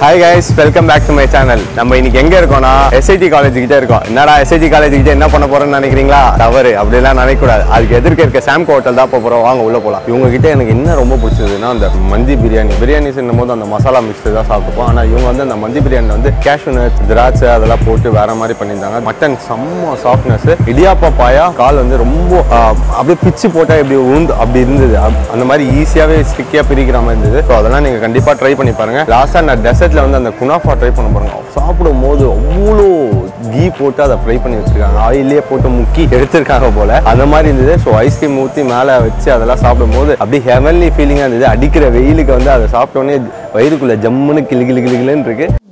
hi guys welcome back to my channel நம்ம இன்னைக்கு எங்க இருக்கோம்னா எஸ்ஐடி காலேஜ் கிட்ட இருக்கோம் என்னடா எஸ்ஐடி காலேஜ் கிட்ட என்ன பண்ண போறோம்னு நினைக்கிறீங்களா தவறு அப்படிலாம் நினைக்க கூடாது அதுக்கு எதிர்க்க இருக்க சாம்கோ ஹோட்டல் தான் போக போறோம் வாங்க உள்ள போலாம் இவங்க கிட்ட எனக்கு என்ன ரொம்ப பிடிச்சதுன்னா அந்த மந்தி பிரியாணி பிரியாணி செய்யும் போது அந்த மசாலா மிக்ஸ் தான் சாப்பிட்டுப்போம் ஆனா இவங்க வந்து அந்த மந்தி பிரியாணி வந்து கேஷ்யூ நட்ஸ் திராட்சை அதெல்லாம் போட்டு வேற மாதிரி பண்ணியிருந்தாங்க மட்டன் செம்ம சாஃப்ட்னஸ் இடியாப்பா பாயா கால் வந்து ரொம்ப ஆ, அப்படியே பிச்சு போட்டா இப்படி உந்து அப்படி இருந்தது அப்- அந்த மாதிரி ஈஸியாவே ஸ்டிக்கியா பிரிக்கிற மாதிரி இருந்தது ஸோ அதெல்லாம் நீங்க கண்டிப்பா ட்ரை பண்ணி பாருங்க லாஸ்டா நான் டெசர்ட்ல வந்து அந்த குனாஃபா ட்ரை பண்ண பாருங்க சாப்பிடும் போது அவ்வளோ கீ போட்டு அதை ஃப்ரை பண்ணி வச்சிருக்காங்க ஆயிலே போட்டு முக்கி எடுத்திருக்காங்க போல அந்த மாதிரி இருந்தது ஸோ ஐஸ்கிரீம் ஊற்றி மேலே வச்சு அதெல்லாம் சாப்பிடும்போது அப்படியே ஹெவன்லி ஃபீலிங்காக இருந்தது அடிக்கிற வெயிலுக்கு வந்து அதை சாப்பிட்டோன்னே வயிறுக்குள்ள ஜம்முன்னு கிளி கிளி கிளி கிளின்னு இருக்கு